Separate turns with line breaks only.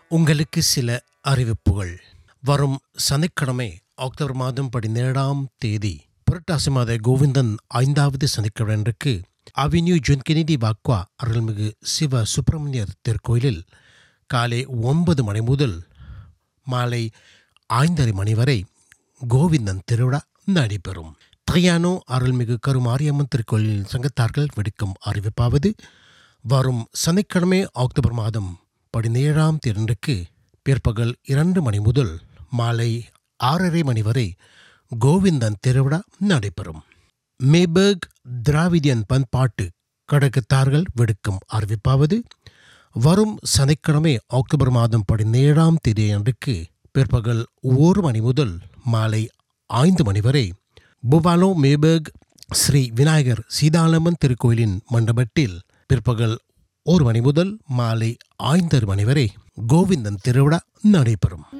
உங்களுக்கு சில அறிவிப்புகள் வரும் சனிக்கிழமை அக்டோபர் மாதம் பதினேழாம் தேதி புரட்டாசி மாத கோவிந்தன் ஐந்தாவது சனிக்கிழமைக்கு அவென்யூ ஜொன் கெனடி வாக்வா அருள்மிகு சிவ சுப்பிரமணியர் திருக்கோயிலில் காலை ஒன்பது மணி முதல் மாலை ஐந்தரை மணி வரை கோவிந்தன் திருவிழா நடைபெறும் தையானோ அருள்மிகு கருமாரியம்மன் திருக்கோயிலில் சங்கத்தார்கள் விடுக்கும் அறிவிப்பாவது வரும் சனிக்கிழமை அக்டோபர் மாதம் பதினேழாம் தேதிக்கு பிற்பகல் இரண்டு மணி முதல் மாலை ஆறரை மணி வரை கோவிந்தன் திருவிழா நடைபெறும் மேபர்க் திராவிடியன் பண்பாட்டு கடகத்தார்கள் விடுக்கும் அறிவிப்பாவது வரும் சனிக்கிழமை அக்டோபர் மாதம் பதினேழாம் தேதியன்றைக்கு பிற்பகல் ஒரு மணி முதல் மாலை ஐந்து மணி வரை புவாலோ மேபர்க் ஸ்ரீ விநாயகர் சீதாலம்மன் திருக்கோயிலின் மண்டபத்தில் பிற்பகல் ஒரு மணி முதல் மாலை ஐந்தரை மணி வரை கோவிந்தன் திருவிழா நடைபெறும்